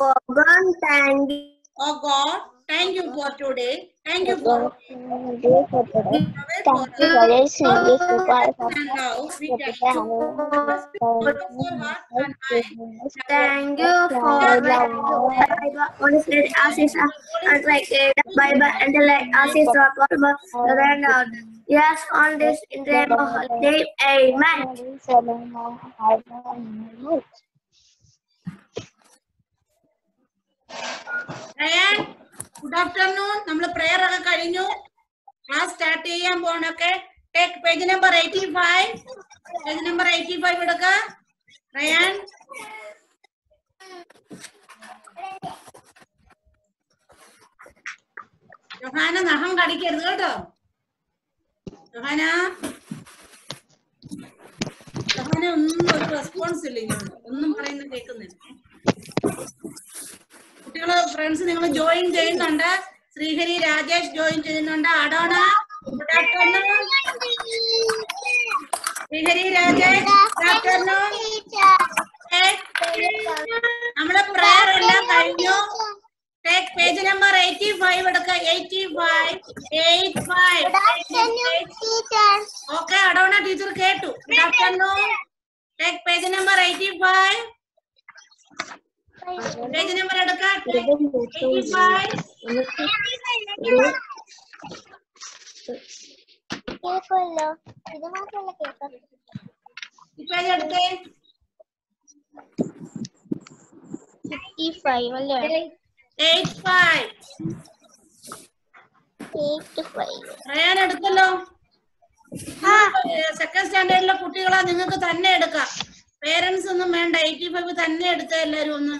Oh God, thank you. Oh God, thank you for today. Thank you for Thank you for today. Thank you for listening to this recording of and now we the can do Bible. Thank you for Bible. Holy Spirit, assist us and like the Bible and like assist our possible surrender. out. Yes, on this in the name of Holy name. Amen. Ryan good afternoon നമ്മൾ prayer ഒക്കെ കഴിഞ്ഞു class start ചെയ്യാൻ പോണൊക്കെ take page number eighty five page number eighty five എടുക്ക Ryan Johanna നഖം കടിക്കരുത് കേട്ടോ Johanna Johanna ഒന്നും ഒരു റെസ്പോൺസ് ഇല്ല ഇങ്ങോട്ട് ഒന്നും പറയുന്നത് കേൾക്കുന്നില്ല കുട്ടികള് ഫ്രണ്ട്സ് നിങ്ങൾ ജോയിൻ ചെയ്യുന്നുണ്ട് ശ്രീഹരി രാജേഷ് ജോയിൻ ചെയ്യുന്നുണ്ട് അടോണ good afternoon Srihari Rajesh good afternoon നമ്മളെ പ്രെയർ എല്ലാം കഴിഞ്ഞു take page number eighty five എടുക്ക eighty five eight five okay അടോണ ടീച്ചർ കേട്ടു good afternoon take page number eighty five page number എടുക്കാം എയ്റ്റി ഫൈവ് കേൾക്കുമല്ലോ ഇത് മാത്രമല്ല കേൾക്കാം ഈ പേജ് എടുത്തേ ഫിഫ്റ്റി ഫൈവ് അല്ലേ eight five eight five Ryan എടുത്തല്ലോ സെക്കൻഡ് സ്റ്റാൻഡേർഡിലെ കുട്ടികളാ നിങ്ങൾക്ക് തന്നെ എടുക്കാം പേരൻസ് ഒന്നും വേണ്ട എയ്റ്റി ഫൈവ് തന്നെ എടുത്ത എല്ലാരും ഒന്ന്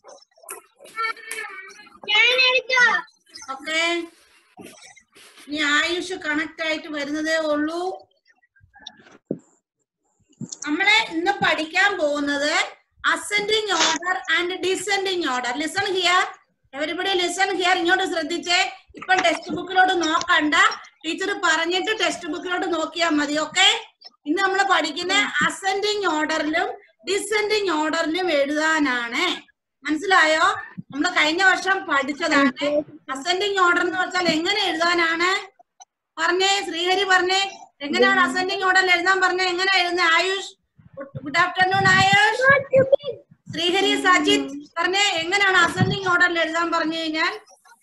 ഓക്കെ ഇനി ആയുഷ് കണക്ട് ആയിട്ട് വരുന്നതേ ഉള്ളൂ നമ്മളെ ഇന്ന് പഠിക്കാൻ പോകുന്നത് ascending order and descending order listen here everybody listen here ഇങ്ങോട്ട് ശ്രദ്ധിച്ചേ ഇപ്പൊ ടെക്സ്റ്റ് ബുക്കിലോട്ട് നോക്കണ്ട ടീച്ചർ പറഞ്ഞിട്ട് ടെക്സ്റ്റ് ബുക്കിലോട്ട് നോക്കിയാൽ മതി ഓക്കെ ഇന്ന് നമ്മൾ പഠിക്കുന്ന അസെൻഡിങ് ഓർഡറിലും ഡിസെൻഡിങ് ഓർഡറിലും എഴുതാനാണ് മനസ്സിലായോ നമ്മൾ കഴിഞ്ഞ വർഷം പഠിച്ചതാണ് അസെൻഡിങ് ഓർഡർ എന്ന് വെച്ചാൽ എങ്ങനെ എഴുതാനാണ് പറഞ്ഞേ ശ്രീഹരി പറഞ്ഞേ എങ്ങനെയാണ് അസെൻഡിങ് ഓർഡറിൽ എഴുതാൻ പറഞ്ഞേ എങ്ങനെ എഴുതുന്നത് ആയുഷ് ഗുഡ് ആഫ്റ്റർനൂൺ ആയുഷ് ശ്രീഹരി സജിത് പറഞ്ഞേ എങ്ങനെയാണ് അസെൻഡിങ് ഓർഡറിൽ എഴുതാൻ പറഞ്ഞു കഴിഞ്ഞാൽ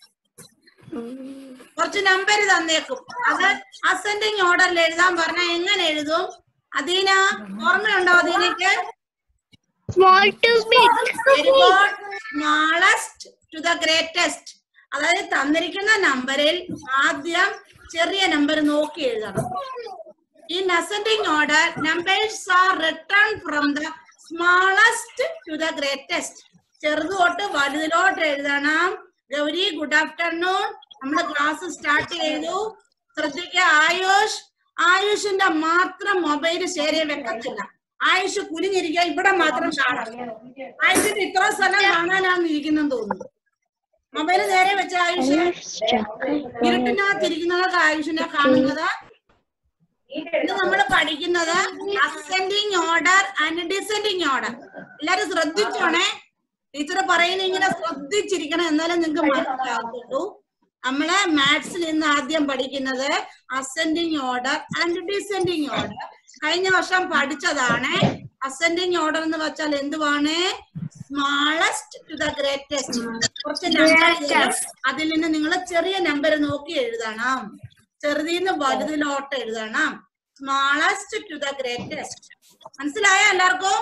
കുറച്ച് നമ്പർ തന്നേക്കും അത് അസെൻഡിങ് ഓർഡറിൽ എഴുതാൻ പറഞ്ഞാൽ എങ്ങനെ എഴുതും അദീന ഓർമ്മയുണ്ടോ അദീനക്ക് Small to big. Very good smallest to the greatest അതായത് തന്നിരിക്കുന്ന നമ്പറിൽ ആദ്യം ചെറിയ നമ്പർ നോക്കി എഴുതണം in ascending order numbers are written from the smallest to the greatest ചെറുത് തൊട്ട് വലുതിലോട്ട് എഴുതണം ഗൗരി ഗുഡ് ആഫ്റ്റർനൂൺ നമ്മൾ ക്ലാസ് സ്റ്റാർട്ട് ചെയ്തു ശ്രദ്ധിക്കുക ആയുഷ് ആയുഷിന്റെ മാത്രം മൊബൈൽ ശരി വെക്കത്തില്ല ആയുഷ് കുനിഞ്ഞിരിക്കുക ഇവിടെ മാത്രം കാണാം ആയുഷിന് ഇത്ര സ്ഥലം കാണാനാണ് ഇരിക്കുന്നെന്ന് തോന്നുന്നു മൊബൈൽ നേരെ വെച്ച ആയുഷ് ഇരുട്ടിനകത്തിരിക്കുന്നതൊക്കെ ആയുഷിനെ കാണുന്നത് ഇത് നമ്മൾ പഠിക്കുന്നത് ascending order and descending order എല്ലാരും ശ്രദ്ധിച്ചോണേ ടീച്ചർ പറയുന്ന ഇങ്ങനെ ശ്രദ്ധിച്ചിരിക്കണം എന്നാലും നിങ്ങൾക്ക് മനസ്സിലാകത്തുള്ളൂ നമ്മള് മാത്സിൽ ഇന്ന് ആദ്യം പഠിക്കുന്നത് ascending order and descending order കഴിഞ്ഞ വർഷം പഠിച്ചതാണ് അസെൻഡിങ് ഓർഡർ എന്ന് വെച്ചാൽ എന്തുവാണ് സ്മാളസ്റ്റ് ടു ദ ഗ്രേറ്റസ്റ്റ് കുറച്ച് നമ്പർ അതിൽ നിന്ന് നിങ്ങൾ ചെറിയ നമ്പർ നോക്കി എഴുതണം ചെറുതിന്ന് വലുതിലോട്ട് എഴുതണം സ്മാളസ്റ്റ് ടു ദ ഗ്രേറ്റസ്റ്റ് മനസ്സിലായോ എല്ലാവർക്കും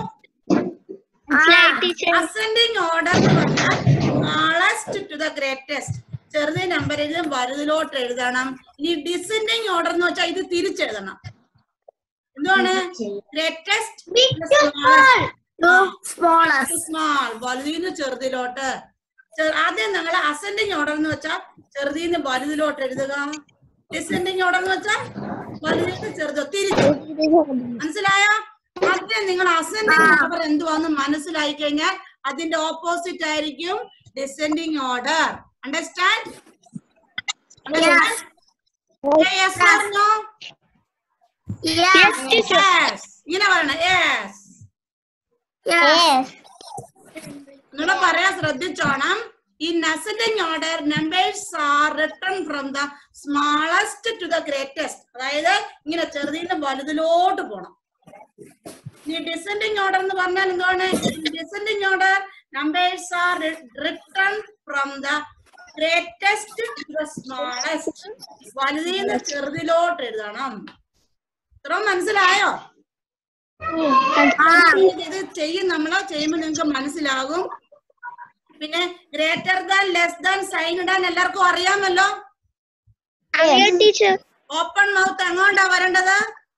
അസെൻഡിങ് ഓർഡർ എന്ന് പറഞ്ഞാൽ സ്മാളസ്റ്റ് ടു ദ ഗ്രേറ്റസ്റ്റ് ചെറുത് നമ്പറിൽ വലുതിലോട്ട് എഴുതണം ഇനി ഡിസെൻഡിങ് ഓർഡർ എന്ന് വെച്ചാൽ ഇത് തിരിച്ചെഴുതണം എന്തുവാണ് ഗ്രേറ്റസ്റ്റ് To smallest. സ്മാൾ വലുതിന്ന് ചെറുതിലോട്ട് ചെ- ആദ്യം നിങ്ങൾ അസെൻഡിങ് ഓർഡർ എന്ന് വെച്ചാൽ ചെറുതിന്ന് വലുതിലോട്ട് എഴുതുക ഡിസെൻഡിങ് ഓർഡർ എന്ന് വെച്ചാൽ വലുതിന്ന് ചെറുത് തിരിച്ചു മനസ്സിലായോ ആദ്യം നിങ്ങൾ അസെൻഡിങ് ഓർഡർ എന്തുവാന്ന് മനസ്സിലായി കഴിഞ്ഞാൽ അതിന്റെ ഓപ്പോസിറ്റ് ആയിരിക്കും descending order understand Yes. Yes പറഞ്ഞോ Yes. യെസ് ഇങ്ങനെ പറയണം യെസ് Yes. നിങ്ങളെ പറയാൻ ശ്രദ്ധിച്ചോണം ഈ നസലിംഗ് order numbers are written from the smallest to the greatest അതായത് ഇങ്ങനെ ചെറുതിന് വലുതിലോട്ട് പോണം ഈ ഡിസെൻഡിങ് ഓർഡർ എന്ന് പറഞ്ഞാൽ എന്താണ് descending order numbers are written from the greatest to the smallest വലുതിൽ നിന്ന് ചെറുതിലോട്ട് എഴുതണം ഇത്രയും മനസ്സിലായോ ഇത് ചെയ്യും നമ്മള് ചെയ്യുമ്പോ നിങ്ങക്ക് മനസ്സിലാകും പിന്നെ greater than less than sign ഇടാൻ എല്ലാവർക്കും അറിയാമല്ലോ ടീച്ചർ ഓപ്പൺ മൗത്ത് എങ്ങോട്ടാ വരേണ്ടത്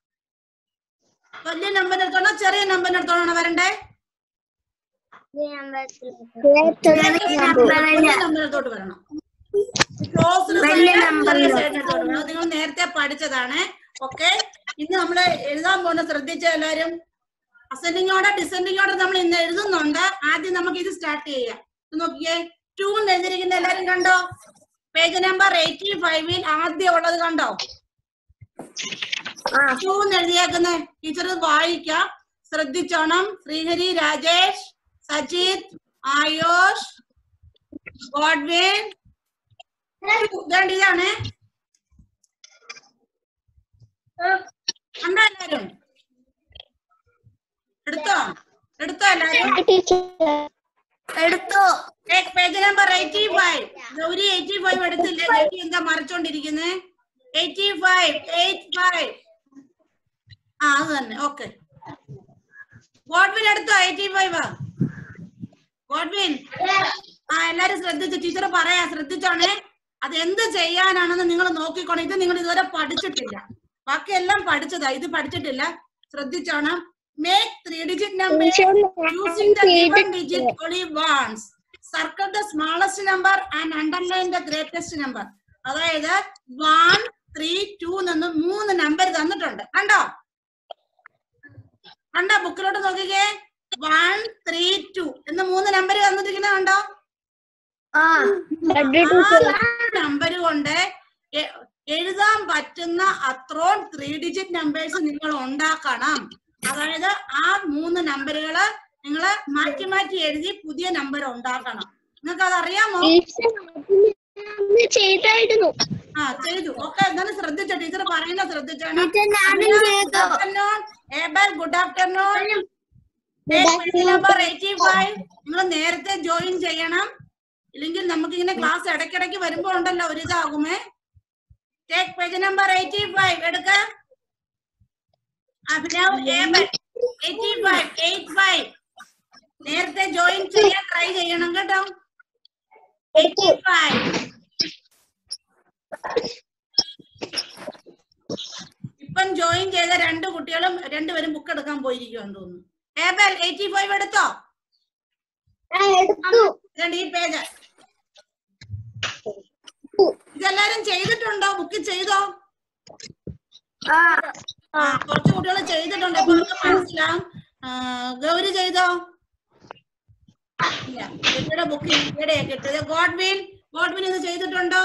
വലിയ നമ്പറിന് എടുത്തോണോ ചെറിയ നമ്പറിന് എടുത്തോണോ വരണ്ടേ വലിയ നമ്പറിനടുത്തോട്ട് വരണം ക്ലോസ്ഡ് വലിയ ചെറിയ നമ്പറിന്. സൈഡിനടുത്തോട്ട് വരണം അത് നിങ്ങൾ നേരത്തെ പഠിച്ചതാണ് ഓക്കെ ഇന്ന് നമ്മൾ എഴുതാൻ പോകുന്ന ശ്രദ്ധിച്ച എല്ലാരും അസെൻഡിങ് ഓർഡർ ഡിസെൻഡിങ് ഓർഡർ നമ്മൾ ഇന്ന് എഴുതുന്നുണ്ട് ആദ്യം നമുക്ക് ഇത് സ്റ്റാർട്ട് ചെയ്യാം ഇത് നോക്കിയേ ടൂ എന്ന് എഴുതിയിരിക്കുന്ന എല്ലാരും കണ്ടോ പേജ് നമ്പർ എയ്റ്റി ഫൈവിൽ ആദ്യം ഉള്ളത് കണ്ടോ ടൂ എന്ന് എഴുതിയേക്കുന്ന ടീച്ചർ വായിക്കാം ശ്രദ്ധിച്ചോണം ശ്രീഹരി രാജേഷ് സജിത് ആയോഷ് ഗോഡ്വിൻ ഇതാണ്ട് ഇതാണ് കണ്ടോ എല്ലാരും എടുത്തോ എടുത്തോ എല്ലാരും ടീച്ചർ എടുത്തു page number eighty five Gauri eighty five എടുത്തില്ലേ ഗൗരി എന്താ മറിച്ചോണ്ടിരിക്കുന്നത് എയ്റ്റി ഫൈവ് എയ്റ്റ് ഫൈവ് ആ അത് തന്നെ ഓക്കെ ഗോഡ്വിൻ എടുത്തോ എയ്റ്റി ഫൈവ് ഗോഡ്വിൻ ആ എല്ലാരും ശ്രദ്ധിച്ചു ടീച്ചർ പറയാ ശ്രദ്ധിച്ചോണേ അത് എന്ത് ചെയ്യാനാണെന്ന് നിങ്ങൾ നോക്കിക്കോണം ഇത് നിങ്ങൾ ഇതുവരെ പഠിച്ചിട്ടില്ല ബാക്കി എല്ലാം പഠിച്ചതാ ഇത് പഠിച്ചിട്ടില്ല ശ്രദ്ധിച്ചോണം make three digit number using the given digit only once. Circle the smallest number and underline the greatest number. അതായത് വൺ ത്രീ ടു നിന്ന് മൂന്ന് നമ്പർ തന്നിട്ടുണ്ട് കണ്ടോ കണ്ടോ ബുക്കിലോട്ട് നോക്കിക്കേ വൺ ത്രീ ടു എന്ന് മൂന്ന് നമ്പർ തന്നിരിക്കുന്നത് കണ്ടോ ആ നമ്പർ കൊണ്ട് എ- എഴുതാൻ പറ്റുന്ന അത്രോം ത്രീ ഡിജിറ്റ് നമ്പേഴ്സ് നിങ്ങൾ ഉണ്ടാക്കണം അതായത് ആ മൂന്ന് നമ്പറുകള് നിങ്ങൾ മാറ്റി മാറ്റി എഴുതി പുതിയ നമ്പർ ഉണ്ടാക്കണം നിങ്ങൾക്ക് അത് അറിയാമോ ചെയ്തായിരുന്നു ആ ചെയ്തു ഓക്കെ എന്നാലും ശ്രദ്ധിച്ചോ ടീച്ചർ പറയുന്ന ശ്രദ്ധിച്ചാണ് ടീച്ചർ ഞാനും ചെയ്തു good afternoon number eighty five നിങ്ങൾ നേരത്തെ ജോയിൻ ചെയ്യണം ഇല്ലെങ്കിൽ നമുക്ക് ഇങ്ങനെ ക്ലാസ് ഇടയ്ക്കിടയ്ക്ക് വരുമ്പോ ഉണ്ടല്ലോ ഒരു ഇതാകുമേ take page number eighty five എടുക്ക Abhinav eighty five eight five നേരത്തെ ജോയിൻ ചെയ്യാൻ ട്രൈ ചെയ്യണം കേട്ടോ എയ്റ്റി ഫൈവ് ഇപ്പം ജോയിൻ ചെയ്ത രണ്ട് കുട്ടികളും രണ്ടുപേരും ബുക്ക് എടുക്കാൻ പോയിരിക്കുമെന്ന് തോന്നുന്നു ഏബൽ എയ്റ്റി ഫൈവ് എടുത്തോ എടുത്തു ഇതുണ്ട് ഈ പേജ് ഇതെല്ലാരും ചെയ്തിട്ടുണ്ടോ ബുക്ക് ചെയ്തോ ആ ആ കുറച്ച് കുട്ടികൾ ചെയ്തിട്ടുണ്ട് അപ്പൊ അവർക്ക് മനസ്സിലാവും ആ, ഗൗരി ചെയ്തോ ഇല്ല ഗൗരിയുടെ ബുക്ക് ഈയിടെയാ കിട്ടിയത് ഗോഡ്വിൻ ഗോഡ്വിൻ ഇത് ചെയ്തിട്ടുണ്ടോ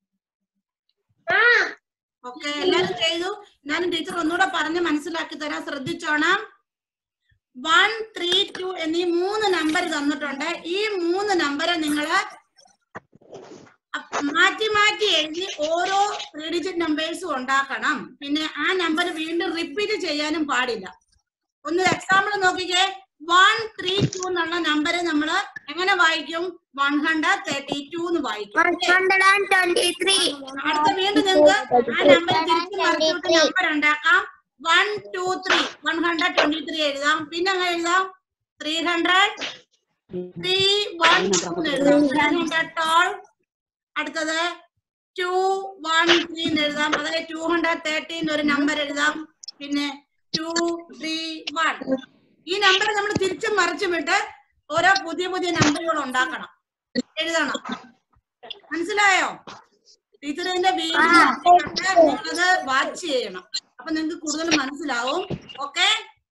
ഓക്കെ എല്ലാരും ചെയ്തു ഞാനും ടീച്ചർ ഒന്നുകൂടെ പറഞ്ഞ് മനസ്സിലാക്കി തരാൻ ശ്രദ്ധിച്ചോണം വൺ ത്രീ ടു എന്നീ മൂന്ന് നമ്പർ തന്നിട്ടുണ്ട് ഈ മൂന്ന് നമ്പര് നിങ്ങള് അപ്പ- മാറ്റി മാറ്റി എഴുതി ഓരോ ത്രീ ഡിജിറ്റ് നമ്പേഴ്സും ഉണ്ടാക്കണം പിന്നെ ആ നമ്പർ വീണ്ടും റിപ്പീറ്റ് ചെയ്യാനും പാടില്ല ഒന്ന് എക്സാമ്പിൾ നോക്കിക്കേ വൺ ത്രീ ടു എന്നുള്ള നമ്പർ നമ്മള് എങ്ങനെ വായിക്കും വൺ ഹൺഡ്രഡ് തേർട്ടി ടു എന്ന് വായിക്കും one hundred and twenty three അടുത്ത വീണ്ടും നിങ്ങൾക്ക് ആ നമ്പർ തിരിച്ചു മറിച്ചിട്ട് നമ്പർ ഉണ്ടാക്കാം one two three one hundred twenty three എഴുതാം പിന്നെ അങ്ങനെ എഴുതാം three hundred three one two എഴുതാം ത്രീ ഹൺഡ്രഡ് ട്വൽവ് അടുത്തത് ടു വൺ ത്രീ എഴുതാം അതായത് ടു ഹൺഡ്രഡ് തേർട്ടീൻ ഒരു നമ്പർ എഴുതാം പിന്നെ ടു ത്രീ വൺ ഈ നമ്പർ നമ്മൾ തിരിച്ചും മറിച്ചും വിട്ട് ഓരോ പുതിയ പുതിയ നമ്പറുകൾ ഉണ്ടാക്കണം എഴുതണം മനസ്സിലായോ ടീച്ചർ ഇതിന്റെ വീഡിയോ നിങ്ങളത് വാച്ച് ചെയ്യണം അപ്പൊ നിങ്ങൾക്ക് കൂടുതൽ മനസ്സിലാവും ഓക്കെ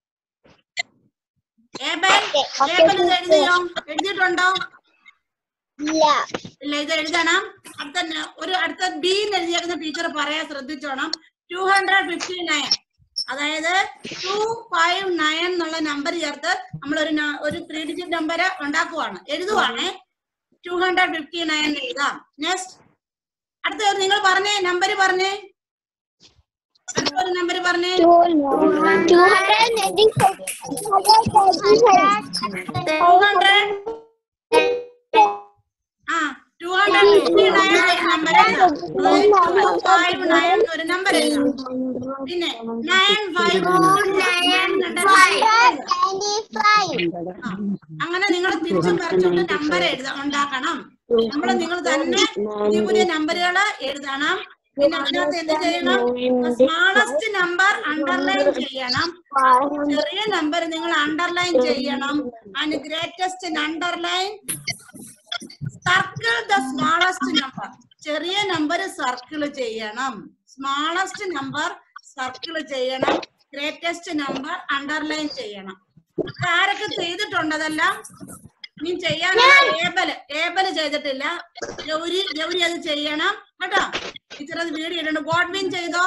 ഏബൽ ഏബൽ ഇത് എഴുതിയോ എഴുതിയിട്ടുണ്ടോ ഇല്ല ഇല്ല ഇത് എഴുതണം അടുത്ത ന- ഒരു അടുത്ത ബി എന്ന് എഴുതിയേക്കുന്ന ടീച്ചർ പറയാൻ ശ്രദ്ധിച്ചോണം ടു ഹൺഡ്രഡ് ഫിഫ്റ്റി നയൻ അതായത് ടു ഫൈവ് നയൻ എന്നുള്ള നമ്പർ ചേർത്ത് നമ്മൾ ഒരു ഒരു ത്രീ ഡിജിറ്റ് നമ്പർ ഉണ്ടാക്കുവാണ് എഴുതുവാണ് ടു ഹൺഡ്രഡ് ഫിഫ്റ്റി നയൻ എഴുതാം നെക്സ്റ്റ് അടുത്ത നിങ്ങൾ പറഞ്ഞേ നമ്പർ പറഞ്ഞേ അടുത്ത ഒരു നമ്പർ പറഞ്ഞേ Two hundred ninety-five. Two hundred ആ ടു ഹൺഡ്രഡ് ഫിഫ്റ്റി നയൻ ഒരു നമ്പർ എഴുതാം ടു ഫൈവ് നയൻ ഒരു നമ്പർ എഴുതാം പിന്നെ നയൻ ഫൈവ് അങ്ങനെ നിങ്ങൾ തിരിച്ചും പറിച്ചുകൊണ്ട് നമ്പർ എഴുതാം ഉണ്ടാക്കണം നമ്മൾ നിങ്ങൾ തന്നെ പുതിയ പുതിയ നമ്പറുകൾ എഴുതണം പിന്നെ അതിനകത്ത് എന്ത് ചെയ്യണം സ്മാളസ്റ്റ് നമ്പർ അണ്ടർലൈൻ ചെയ്യണം ചെറിയ നമ്പർ നിങ്ങൾ അണ്ടർലൈൻ ചെയ്യണം and greatest underline circle the smallest number ചെറിയ നമ്പർ സർക്കിൾ ചെയ്യണം സ്മാളസ്റ്റ് നമ്പർ സർക്കിൾ ചെയ്യണം ഗ്രേറ്റസ്റ്റ് നമ്പർ അണ്ടർലൈൻ ചെയ്യണം അത് ആരൊക്കെ ചെയ്തിട്ടുണ്ട് അതെല്ലാം നീ ചെയ്യാനുള്ള ഏബല് ഏബല് ചെയ്തിട്ടില്ല ഗൗരി ഗൗരി അത് ചെയ്യണം കേട്ടോ ടീച്ചർ അത് വീഡിയോ ഇടണം ഗോഡ്വിൻ ചെയ്തോ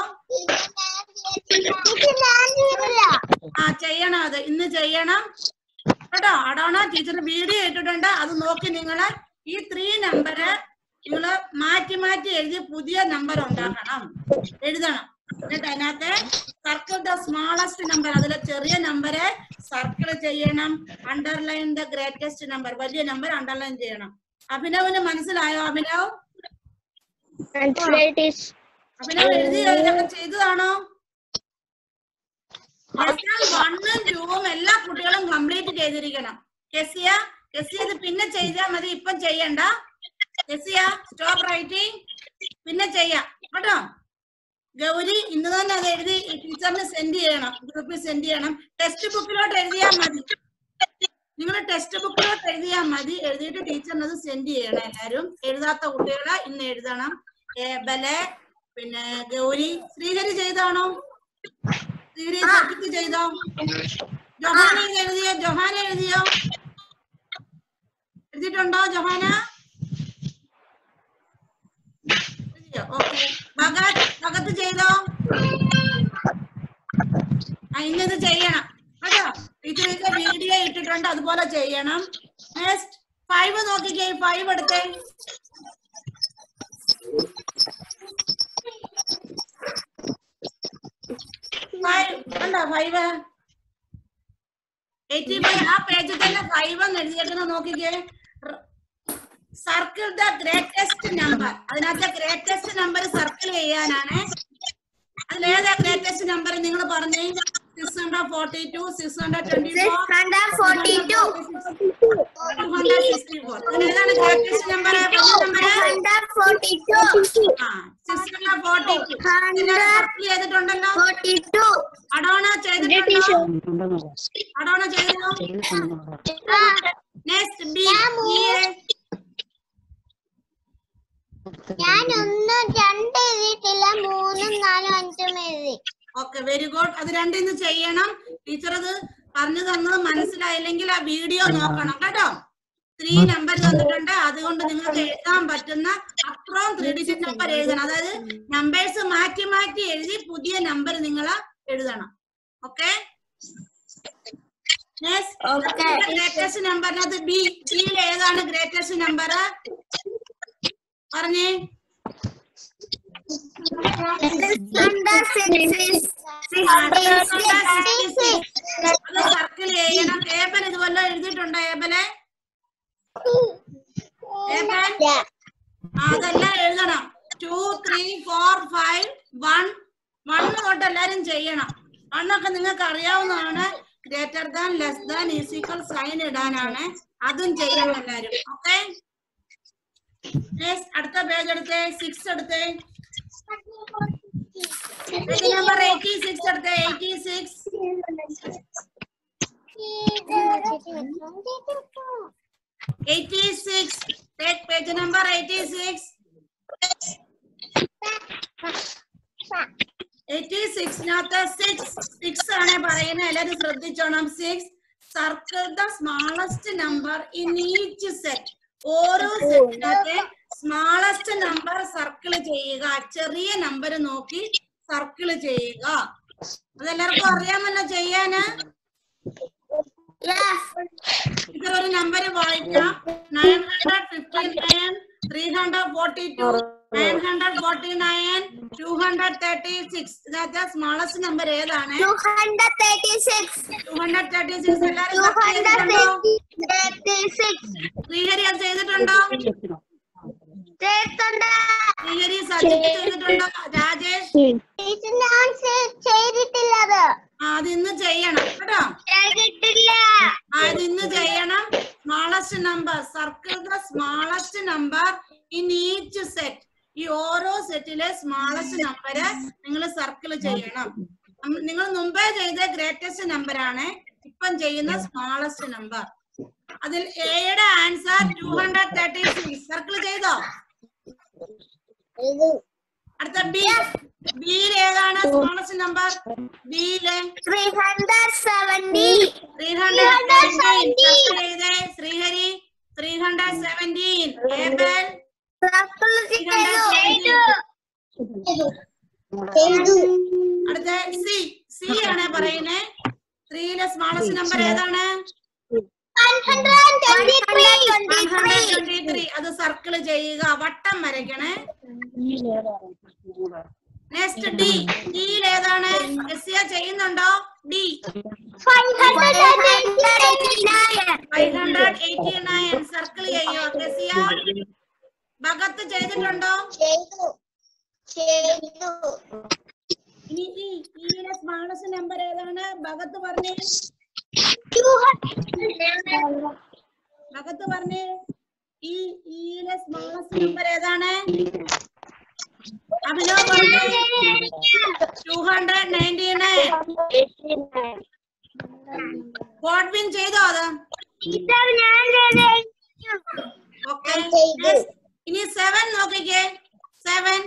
ആ ചെയ്യണം അത് ഇന്ന് ചെയ്യണം കേട്ടോ അടാണോ ടീച്ചർ വീഡിയോ ഇട്ടിട്ടുണ്ട് അത് നോക്കി നിങ്ങള് ഈ ത്രീ നമ്പര് നിങ്ങള് മാറ്റി മാറ്റി എഴുതി പുതിയ നമ്പർ ഉണ്ടാക്കണം എഴുതണം എന്നിട്ട് അതിനകത്ത് സർക്കിൾ ദ സ്മാളസ്റ്റ് നമ്പർ അതിലെ ചെറിയ നമ്പര് സർക്കിൾ ചെയ്യണം അണ്ടർലൈൻ ദ ഗ്രേറ്റസ്റ്റ് നമ്പർ വലിയ നമ്പർ അണ്ടർലൈൻ ചെയ്യണം അഭിനവിന് മനസ്സിലായോ അഭിനവ് അഭിനവ് എഴുതി ഇതൊക്കെ ചെയ്തതാണോ ലെസൺ വണ്ണും ടൂവും എല്ലാ കുട്ടികളും കംപ്ലീറ്റ് ചെയ്തിരിക്കണം കെസിയ കെസിയ ഇത് പിന്നെ ചെയ്താൽ മതി ഇപ്പം ചെയ്യണ്ട കെസിയ സ്റ്റോപ്പ് റൈറ്റിംഗ് പിന്നെ ചെയ്യാം കേട്ടോ ഗൗരി ഇന്ന് തന്നെ അത് എഴുതി ടീച്ചറിന് സെൻഡ് ചെയ്യണം ഗ്രൂപ്പിൽ സെൻഡ് ചെയ്യണം ടെക്സ്റ്റ് ബുക്കിലോട്ട് എഴുതിയാൽ മതി നിങ്ങൾ ടെക്സ്റ്റ് ബുക്കിലോട്ട് എഴുതിയാൽ മതി എഴുതിയിട്ട് ടീച്ചറിന് അത് സെൻഡ് ചെയ്യണം എല്ലാരും എഴുതാത്ത കുട്ടികളെ ഇന്ന് എഴുതണം ഏബലെ പിന്നെ ഗൗരി ശ്രീഹരി ചെയ്താണോ ശ്രീഹരി സബ്ജക്ട് ചെയ്തോ ജൊഹാന ഇത് എഴുതിയോ ജൊഹാന എഴുതിയോ എഴുതിയിട്ടുണ്ടോ ജൊഹാന എഴുതിയോ ഓക്കെ ഭഗത് ഭഗത്ത് ചെയ്തോ ആ ഇന്നത് ചെയ്യണം കേട്ടോ ടീച്ചർ ഇത് വീഡിയോ ഇട്ടിട്ടുണ്ട് അതുപോലെ ചെയ്യണം നെക്സ്റ്റ് ഫൈവ് നോക്കിക്കേ ഫൈവ് എടുത്തേ ഫൈവ് കണ്ടോ ഫൈവ് എയ്റ്റി ഫൈവ് ആ പേജിൽ തന്നെ ഫൈവ് എന്ന് എഴുതിയേക്കുന്ന നോക്കിക്കേ സർക്കിൾ ദ ഗ്രേറ്റസ്റ്റ് നമ്പർ അതിനകത്ത് ഗ്രേറ്റസ്റ്റ് നമ്പർ സർക്കിൾ ചെയ്യാനാണ് അതിലേതാ ഗ്രേറ്റസ്റ്റ് നമ്പർ നിങ്ങൾ പറഞ്ഞേ six hundred forty two six hundred twenty four 642. Two hundred sixty four അതിലേതാണ് ഗ്രേറ്റസ്റ്റ് നമ്പർ നമ്പർ 142. ആ six hundred forty two circle ചെയ്തിട്ടുണ്ടല്ലോ 42. അടോണ ചെയ്തിട്ടുണ്ടോ അടോണ ചെയ്തോ നെക്സ്റ്റ് ബി ഞാൻ ഒന്നും രണ്ട് എഴുതിയിട്ടില്ല മൂന്നും നാലും അഞ്ചും എഴുതി ഓക്കെ വെരി ഗുഡ് അത് രണ്ടിന്ന് ചെയ്യണം ടീച്ചർ അത് പറഞ്ഞു തന്നത് മനസ്സിലായില്ലെങ്കിൽ ആ വീഡിയോ നോക്കണം കേട്ടോ ത്രീ നമ്പർ തന്നിട്ടുണ്ട് അതുകൊണ്ട് നിങ്ങൾക്ക് എഴുതാൻ പറ്റുന്ന അത്രയും ത്രീ ഡിജിറ്റ് നമ്പർ എഴുതണം അതായത് നമ്പേഴ്സ് മാറ്റി മാറ്റി എഴുതി പുതിയ നമ്പർ നിങ്ങൾ എഴുതണം ഓക്കെ Okay. ഗ്രേറ്റസ്റ്റ് നമ്പറിനകത്ത് ബി ബിയിൽ ഏതാണ് ഗ്രേറ്റസ്റ്റ് നമ്പർ പറഞ്ഞേ 666. 666. അത് സർക്കിൾ ചെയ്യണം ഏബൽ ഇതുപോലെ എഴുതിയിട്ടുണ്ടോ ഏബലെ ഏബൽ ആ, അതെല്ലാം എഴുതണം two three four five one one തൊട്ട് എല്ലാരും ചെയ്യണം വണ്ണൊക്കെ നിങ്ങൾക്ക് അറിയാവുന്നതാണ് ഗ്രേറ്റർ ദാൻ ലെസ് ദാൻ ഈസിക്കൽ സൈൻ ഇടാനാണ് അതും ചെയ്യണം എല്ലാരും ഓക്കെ അടുത്ത പേജ് എടുത്തേ സിക്സ് എടുത്തേ പേജ് നമ്പർ എയ്റ്റി സിക്സ് എടുത്തേ eighty six eighty six page number eighty six eighty സിക്സിനകത്ത് സിക്സ് സിക്സ് ആണ് പറയുന്നത് എല്ലാവരും ശ്രദ്ധിച്ചോണം six circle the smallest number in each set ഓരോ സെറ്റിനകത്തെ സ്മാളസ്റ്റ് നമ്പർ സർക്കിൾ ചെയ്യുക ചെറിയ നമ്പർ നോക്കി സർക്കിൾ ചെയ്യുക അതെല്ലാവർക്കും അറിയാമല്ലോ ചെയ്യാന് Yes. ഇത് ഒരു നമ്പർ വായിക്കാം nine hundred fifty nine three hundred forty two nine hundred forty nine two hundred thirty six ഇതിനകത്ത് സ്മോളസ്റ്റ് നമ്പർ ഏതാണ് 236. ടു ഹൺഡ്രഡ് തേർട്ടി സിക്സ് എല്ലാവരും correct ചെയ്തിട്ടുണ്ടോ 236. ശ്രീഹരി അത് ചെയ്തിട്ടുണ്ടോ ചെയ്തിട്ടുണ്ട്. ശ്രീഹരി സജിത്ത് ചെയ്തിട്ടുണ്ടോ രാജേഷ് ടീച്ചർ ഞാൻ ചെയ്തിട്ടില്ലത് ആ, അത് ഇന്ന് ചെയ്യണം കേട്ടോ ചെയ്തിട്ടില്ല ആ, ഇത് ഇന്ന് ചെയ്യണം smallest number circle the smallest number in each set ഈ ഓരോ സെറ്റിലെ സ്മാളസ്റ്റ് നമ്പർ നിങ്ങൾ സർക്കിൾ ചെയ്യണം ഉം, നിങ്ങൾ മുമ്പേ ചെയ്ത ഗ്രേറ്റസ്റ്റ് നമ്പർ ആണ് ഇപ്പം ചെയ്യുന്ന സ്മാളസ്റ്റ് നമ്പർ അതിൽ എയുടെ answer two hundred thirty six circle ചെയ്തോ അടുത്ത ബി ബിയിൽ ഏതാണ് സ്മാളസ്റ്റ് നമ്പർ ബിയിലെ 370 ത്രീ ഹൺഡ്രഡ് ചെയ്തേ Sreehari three hundred seventeen Abel circle ചെയ്തു അടുത്ത സി സി ആണ് പറയുന്നേ ത്രീയിലെ സ്മാളസ്റ്റ് നമ്പർ ഏതാണ് 123 ട്വന്റി ത്രീ അത് സർക്കിൾ ചെയ്യുക വട്ടം വരയ്ക്കണേ നെക്സ്റ്റ് ഡി ഡിയിൽ ഏതാണ് എസ് ചെയ്യുന്നുണ്ടോ D 589 five hundred eighty nine circle ചെയ്യുക കെസിയ ഭഗത്ത് ചെയ്തിട്ടുണ്ടോ ഇനി ഈ ഇയിലെ സ്മാളസ്റ്റ് നമ്പർ ഏതാണ് ഭഗത്ത് പറഞ്ഞേ ഭഗത്ത് പറഞ്ഞേ ഈ ഇയിലെ സ്മാളസ്റ്റ് നമ്പർ ഏതാണ് അഭിനവ് പറഞ്ഞേ two hundred ninety nine Godwin ചെയ്തോ അത് ടീച്ചർ ഞാൻ ചെയ്തു ഓക്കെ ഇനി സെവൻ നോക്കിക്കേ സെവൻ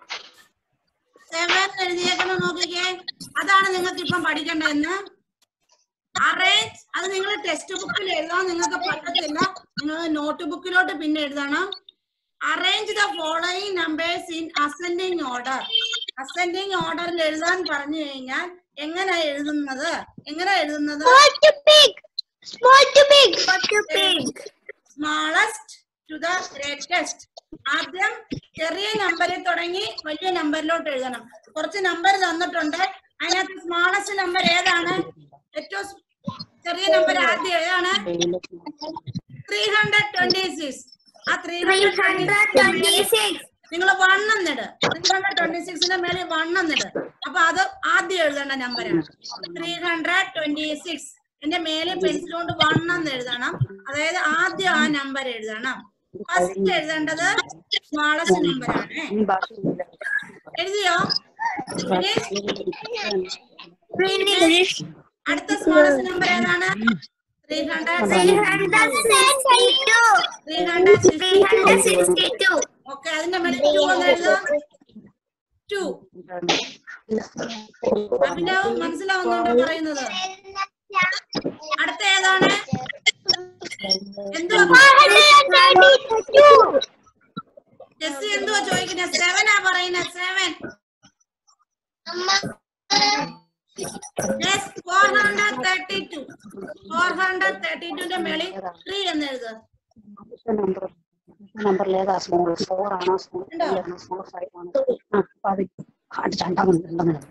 സെവൻ എഴുതിയേക്കണം നോക്കിക്കേ അതാണ് നിങ്ങൾക്ക് ഇപ്പം പഠിക്കേണ്ടതെന്ന് അറേഞ്ച് അത് നിങ്ങൾ ടെക്സ്റ്റ് ബുക്കിൽ എഴുതാൻ നിങ്ങൾക്ക് പറ്റത്തില്ല നിങ്ങൾ നോട്ട് ബുക്കിലോട്ട് പിന്നെ എഴുതണം arrange the following numbers in ascending order ascending ഓർഡറിൽ എഴുതാൻ പറഞ്ഞു കഴിഞ്ഞാൽ എങ്ങനെ എഴുതുന്നത് എങ്ങനെ എഴുതുന്നത് Small to big. Small to big. Small to big. Smallest to the greatest ആദ്യം ചെറിയ നമ്പറിൽ തുടങ്ങി വലിയ നമ്പറിലോട്ട് എഴുതണം കുറച്ച് നമ്പർ തന്നിട്ടുണ്ട് അതിനകത്ത് സ്മാളസ്റ്റ് നമ്പർ ഏതാണ് ഏറ്റവും സ് ചെറിയ നമ്പർ ആദ്യം ഏതാണ് ത്രീ ഹൺഡ്രഡ് ട്വന്റി സിക്സ് ആ ത്രീ ഹൺഡ്രഡ് 326. നിങ്ങൾ വൺ എന്നിട് ത്രീ ഹൺഡ്രഡ് ട്വന്റി സിക്സിന്റെ മേലെ വൺ എന്നിട് അപ്പൊ അത് ആദ്യം എഴുതേണ്ട നമ്പറാണ് ത്രീ ഹൺഡ്രഡ് ട്വന്റി സിക്സ് എന്റെ മേലെ പെൻസിൽ കൊണ്ട് വൺ എന്ന് എഴുതണം അതായത് ആദ്യം ആ നമ്പർ എഴുതണം ഫസ്റ്റ് എഴുതേണ്ടത് സ്മാളസ്റ്റ് നമ്പർ ആണ് എഴുതിയോ Finish. അടുത്ത സ്മാളസ്റ്റ് നമ്പർ ഏതാണ് three hundred 362. Three hundred 362. Okay അതിന്റെ മേലെ ടു എന്ന് എഴുതാം ടു അഭിനവ് മനസ്സിലാവുന്നുണ്ടോ പറയുന്നത് അടുത്ത ഏതാണ് എന്തുവാ 432. ജെസ്സി എന്തുവാ ചോദിക്കുന്നത് സെവനാ പറയുന്നത് seven four hundred thirty two four hundred thirty ടുന്റെ മേളിൽ ത്രീ എന്ന് എഴുതുക നമ്പർ നമ്പറിൽ ഏതാ സ്മോൾ ഫോർ ആണോ സ്മോൾ ഉണ്ടോ? ആണോ സ്മോൾ ഫൈവ് ആണോ ആ അപ്പൊ അത് അത് രണ്ടാമത് രണ്ടാമത്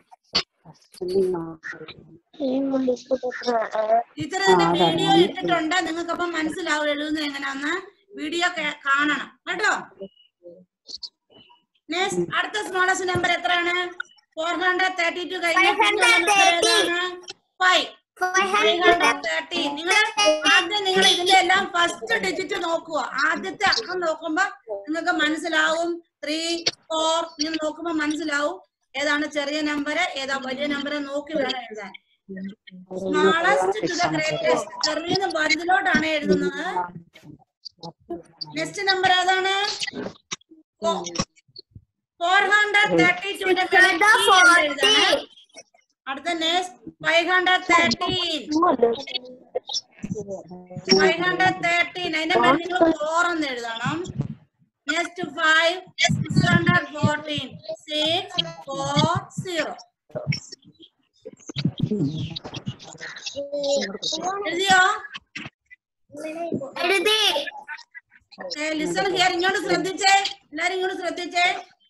ടീച്ചർ ഇതിന്റെ വീഡിയോ ഇട്ടിട്ടുണ്ട് നിങ്ങൾക്ക് അപ്പം മനസ്സിലാവും എഴുതുന്നത് എങ്ങനെയാന്ന് വീഡിയോ കാണണം കേട്ടോ നെക്സ്റ്റ് അടുത്ത സ്മോളസ്റ്റ് നമ്പർ എത്രയാണ് ഫോർ ഹൺഡ്രഡ് തേർട്ടി ടു കഴിഞ്ഞ ഫൈവ് 530. നിങ്ങൾ ആദ്യം നിങ്ങൾ ഇതിന്റെ എല്ലാം ഫസ്റ്റ് ഡിജിറ്റ് നോക്കുക ആദ്യത്തെ അക്കം നോക്കുമ്പോ നിങ്ങൾക്ക് മനസ്സിലാവും ത്രീ ഫോർ നിങ്ങൾ നോക്കുമ്പോ മനസ്സിലാവും ഏതാണ് ചെറിയ നമ്പർ ഏതാ വലിയ നമ്പർ നോക്കി വേണം എഴുതാൻ സ്മാളസ്റ്റ് ടു ദ ഗ്രേറ്റസ്റ്റ് ചെറിയ വലുതിലോട്ടാണ് എഴുതുന്നത് നെക്സ്റ്റ് നമ്പർ ഏതാണ് ഫോർ ഹൺഡ്രഡ് തേർട്ടി ടുവിന്റെ എഴുതാണ് അടുത്ത next five hundred thirteen five hundred thirteen അതിന്റെ മേലെ നിങ്ങൾ ഫോർ എന്ന് എഴുതണം next five six hundred fourteen six four zero എഴുതിയോ എഴുതി ലിസൺ ഹിയർ ഇങ്ങോട്ട് ശ്രദ്ധിച്ചേ എല്ലാരും ഇങ്ങോട്ട് ശ്രദ്ധിച്ചേ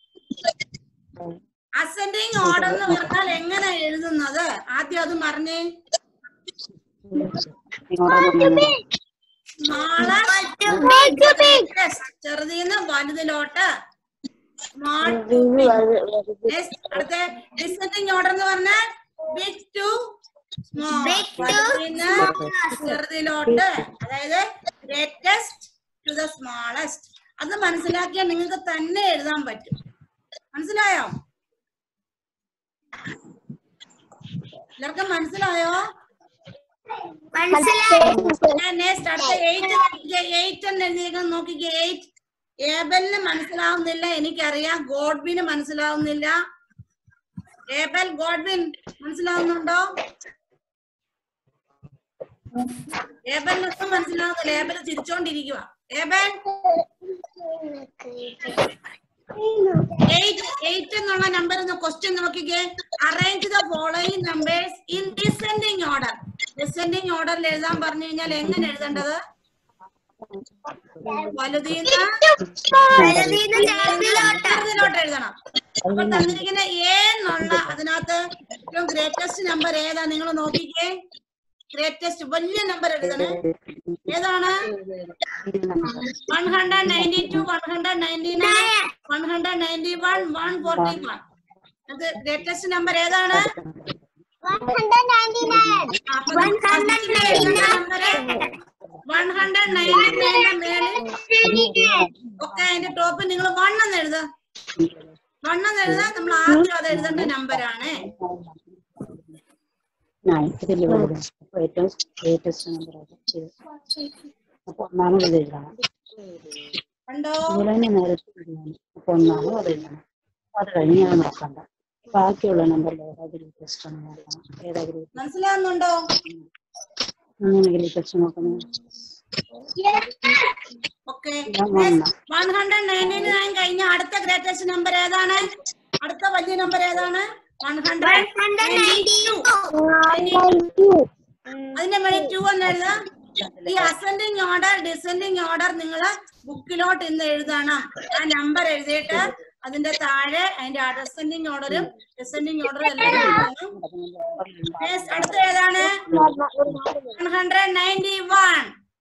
അസെൻഡിങ് ഓർഡർ എന്ന് പറഞ്ഞാൽ എങ്ങനെ എഴുതുന്നത് ആദ്യം അത് പറഞ്ഞേ സ്മാള് ചെറുതീന്ന് വലുതിലോട്ട് സ്മാൾ ടു Next, അടുത്ത ഡിസെൻഡിങ് ഓർഡർ എന്ന് പറഞ്ഞാൽ big to small Big to ചെറുതിലോട്ട് അതായത് ഗ്രേറ്റസ്റ്റ് ടു ദ സ്മോളസ്റ്റ് അത് മനസ്സിലാക്കിയാൽ നിങ്ങൾക്ക് തന്നെ എഴുതാൻ പറ്റും മനസ്സിലായോ എല്ലാവർക്കും മനസ്സിലായോ മനസ്സിലായി നെക്സ്റ്റ് അടുത്ത എയ്റ്റ് എയ്റ്റ് എന്ന് എഴുതിയേക്കാൻ നോക്കിക്കേ എയ്റ്റ് ഏബലിന് മനസ്സിലാവുന്നില്ല എനിക്കറിയാം ഗോഡ്വിന് മനസ്സിലാവുന്നില്ല ഏബൽ ഗോഡ്വിൻ മനസ്സിലാവുന്നുണ്ടോ ഏബലിനൊന്നും മനസ്സിലാവുന്നില്ല ഏബൽ ചിരിച്ചോണ്ടിരിക്കുക ഏബൽ എയ്റ്റ് എയ്റ്റ് എന്നുള്ള നമ്പർ എന്ന ക്വസ്റ്റ്യൻ നോക്കിക്കേ arrange the following numbers in descending order descending ഓർഡറിൽ എഴുതാൻ പറഞ്ഞു കഴിഞ്ഞാൽ എങ്ങനെ എഴുതേണ്ടത് വലുതീന്ന് വലുതീന്ന് ചെറുതിലോട്ട് ചെറുതിലോട്ട് എഴുതണം അപ്പൊ തന്നിരിക്കുന്ന എ എന്നുള്ള അതിനകത്ത് ഏറ്റവും ഗ്രേറ്റസ്റ്റ് നമ്പർ ഏതാ നിങ്ങൾ നോക്കിക്കേ ഗ്രേറ്റസ്റ്റ് വലിയ നമ്പർ എഴുതണേ ഏതാണ് one hundred ninety two one hundred ninety nine one hundred ninety one one forty one അത് ഗ്രേറ്റസ്റ്റ് നമ്പർ ഏതാണ് വൺ ഹൺഡ്രഡ് നയൻറ്റി നയൻ മേളിൽ ഒക്കെ അതിന്റെ ടോപ്പ് നിങ്ങൾ വൺ എന്ന് എഴുതുക വൺ എന്ന് എഴുതാൻ നമ്മൾ ആദ്യം അത് എഴുതേണ്ട നമ്പറാണ് ഇതില് വലുത് അപ്പൊ ഏറ്റവും ലേറ്റസ്റ്റ് നമ്പർ അപ്പൊ ഒന്നാമത് ഇത് എഴുതണം കണ്ടോ അതുപോലെ തന്നെ നേരത്തെ എഴുതണം അപ്പൊ ഒന്നാമത് അത് എഴുതണം അപ്പൊ അത് കഴിഞ്ഞ് ഞാൻ നോക്കണ്ട ബാക്കിയുള്ള നമ്പറിൽ ഏതാ ലേറ്റസ്റ്റ് ആണ് നോക്കണം ഏതാ ലേറ്റസ്റ്റ് മനസ്സിലാവുന്നുണ്ടോ അങ്ങനെ ലേറ്റസ്റ്റ് നോക്കുന്നത് ഓക്കെ ഞാൻ വന്ന വൺ ഹൺഡ്രഡ് നയൻറ്റി നയൻ കഴിഞ്ഞ അടുത്ത ഗ്രേറ്റസ്റ്റ് നമ്പർ ഏതാണ് അടുത്ത വലിയ നമ്പർ ഏതാണ് വൺ ഹൺഡ്രഡ് അതിന്റെ മേളിൽ ടു എന്ന് എഴുതാം ഈ അസെൻഡിങ് ഓർഡർ ഡിസെൻഡിങ് ഓർഡർ നിങ്ങൾ ബുക്കിലോട്ട് ഇന്ന് എഴുതണം ആ നമ്പർ എഴുതിയിട്ട് അതിന്റെ താഴെ അതിന്റെ അസെൻഡിങ് ഓർഡറും ഡിസെൻഡിങ് ഓർഡറും എല്ലാം എഴുതണം Next, അടുത്ത ഏതാണ് one hundred ninety one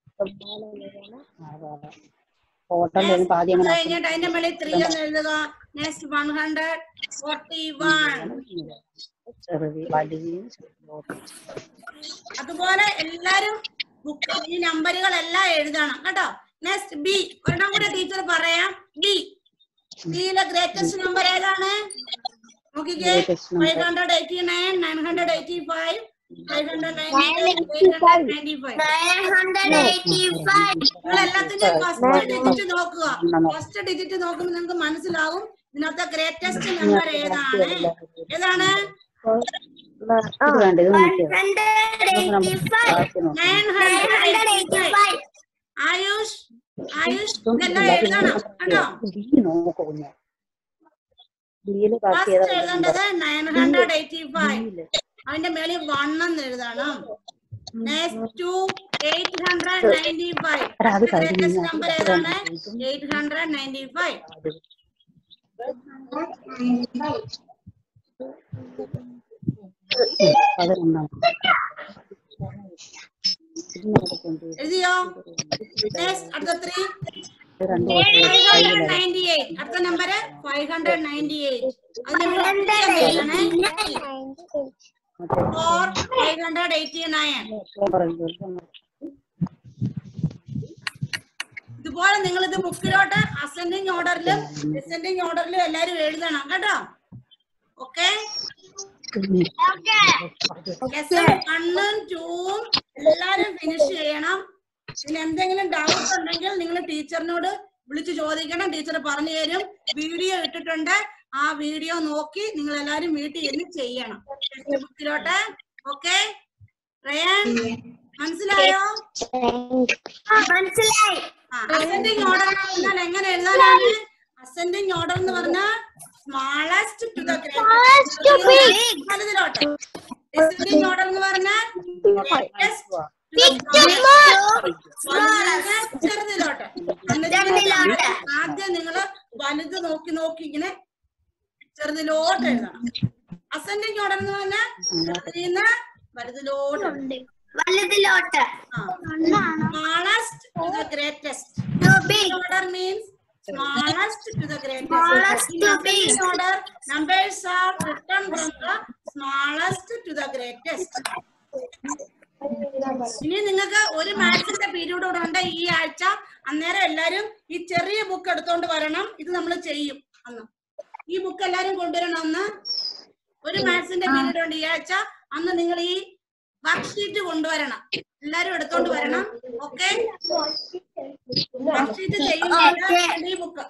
total ആദ്യം അത് അങ്ങനെ കഴിഞ്ഞിട്ട് അതിന്റെ മേളിൽ ത്രീ എന്ന് എഴുതുക next one hundred forty one ചെറുത് വലുത് ചെറുത് അതുപോലെ എല്ലാരും ബുക്ക് ഈ നമ്പറുകളെല്ലാം എഴുതണം കേട്ടോ നെക്സ്റ്റ് ബി ഒരെണ്ണം കൂടെ ടീച്ചർ പറയാം ബി ബിയിലെ ഗ്രേറ്റസ്റ്റ് നമ്പർ ഏതാണ് നോക്കിക്കേ Greatest number. Five hundred eighty nine nine hundred eighty five five hundred ninety eight hundred ninety five nine hundred eighty five നിങ്ങൾ എല്ലാത്തിന്റെയും ഫസ്റ്റ് ഡിജിറ്റ് നോക്കുക ഫസ്റ്റ് ഡിജിറ്റ് നോക്കുമ്പോൾ നിങ്ങൾക്ക് മനസ്സിലാവും ഇതിനകത്തെ ഗ്രേറ്റസ്റ്റ് നമ്പർ ഏതാണ് ഏതാണ് ഇത് വേണ്ട ഇത് നോക്കിയോ hundred eighty five nine nine hundred hundred eighty eighty five five Ayush Ayush ഇതെല്ലാം എഴുതണം കേട്ടോ ഡി നോക്കൂ കുഞ്ഞെ ഡിയില് ബാക്കി ഫസ്റ്റ് ഏതാ എഴുതേണ്ടത് നയൻ ഹൺഡ്രഡ് എയ്റ്റി ഫൈവ് അതിന്റെ മേളിൽ വൺ എന്ന് എഴുതണം next two eight hundred ninety five എടാ, അത് കഴിഞ്ഞ് ഗ്രേറ്റസ്റ്റ് ഞാൻ നമ്പർ ഏതാണ് എയ്റ്റ് ഹൺഡ്രഡ് നയൻറ്റി ഫൈവ് പതിനൊന്നാം എഴുതിയോ നെക്സ്റ്റ് അടുത്ത ത്രീ രണ്ട് ഫൈവ് ഹൺഡ്രഡ് നയൻറ്റി എയ്റ്റ് അടുത്ത number five hundred ninety eight four five hundred eighty nine ഇതുപോലെ നിങ്ങൾ ഇത് ബുക്കിലോട്ട് അസെൻഡിങ് ഓർഡറിലും ഡിസെൻഡിങ് ഓർഡറിലും എല്ലാരും എഴുതണം കേട്ടോ ഓക്കെ ലെസൺ വണ്ണും ടൂവും എല്ലാരും ഫിനിഷ് ചെയ്യണം പിന്നെ എന്തെങ്കിലും ഡൗട്ട് ഉണ്ടെങ്കിൽ നിങ്ങൾ ടീച്ചറിനോട് വിളിച്ച് ചോദിക്കണം ടീച്ചർ പറഞ്ഞു തരും വീഡിയോ ഇട്ടിട്ടുണ്ട് ആ വീഡിയോ നോക്കി നിങ്ങൾ എല്ലാരും വീട്ടിൽ ഇരുന്ന് ചെയ്യണം ടെക്സ്റ്റ് ബുക്കിലോട്ട് ഓക്കെ റയാൻ മനസ്സിലായോ മനസ്സിലായി അസെൻഡിങ് ഓർഡർ എന്ന് പറഞ്ഞാൽ എങ്ങനെ എഴുതാനാണ് അസെൻഡിങ് ഓർഡർ എന്ന് പറഞ്ഞാൽ സ്മാളസ്റ്റ് ടു ദ വലുതിലോട്ട് ഡിസെൻഡിങ് ഓർഡർ എന്ന് പറഞ്ഞാൽ greatest to the വലുതിനെ ചെറുതിലോട്ട് എന്നിട്ട് ചെറുതിലോട്ട്. ആദ്യം നിങ്ങൾ വലുത് നോക്കി നോക്കി ഇങ്ങനെ ചെറുതിലോട്ട് എഴുതണം അസെൻഡിങ് ഓർഡർ എന്ന് പറഞ്ഞാൽ ചെറുതിന്ന് വലുതിലോട്ട് എഴുതണം. വലുതിലോട്ട് smallest to the greatest to big order means smallest to the greatest. Smallest In to ascending big. order, numbers are written from the smallest to the greatest. ഇനി നിങ്ങൾക്ക് ഒരു മാത്സിന്റെ പീരീഡ് കൂടെ ഉണ്ട് ഈ ആഴ്ച അന്നേരം എല്ലാരും ഈ ചെറിയ ബുക്ക് എടുത്തോണ്ട് വരണം ഇത് നമ്മൾ ചെയ്യും അന്ന് ഈ ബുക്ക് എല്ലാരും കൊണ്ടുവരണം അന്ന് ഒരു മാത്സിന്റെ പീരീഡ് ഉണ്ട് ഈ ആഴ്ച അന്ന് നിങ്ങൾ ഈ വർക്ക്ഷീറ്റ് കൊണ്ടുവരണം എല്ലാരും എടുത്തോണ്ട് വരണം ഓക്കെ വർക്ക്ഷീറ്റ് ചെയ്യുന്നുണ്ട് ഈ ബുക്ക്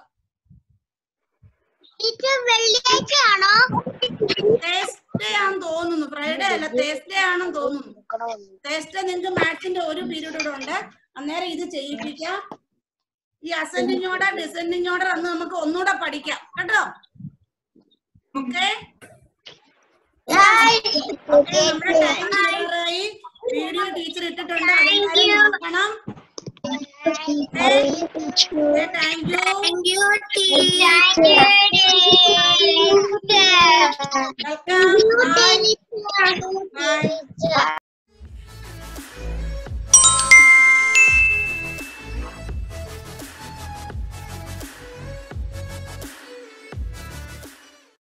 വെള്ളിയാഴ്ചയാണോ തേസ്ഡേ ആണെന്ന് തോന്നുന്നു ഫ്രൈഡേ അല്ല തേസ്ഡേ ആണെന്ന് തോന്നുന്നു തേസ്ഡേ നിങ്ങൾക്ക് മാത്സിന്റെ ഒരു പീരീഡ് കൂടെ ഉണ്ട് അന്നേരം ഇത് ചെയ്യിപ്പിക്കാം ഈ അസെൻഡിങ് ഓർഡർ ഡിസെൻഡിങ് ഓർഡർ അന്ന് നമുക്ക് ഒന്നുകൂടെ പഠിക്കാം കേട്ടോ ഓക്കെ നമ്മുടെ ടൈം ക്ലിയറായി വീഡിയോ ടീച്ചർ ഇട്ടിട്ടുണ്ട് അതെല്ലാവരും നോക്കണം thank you thank you welcome bye by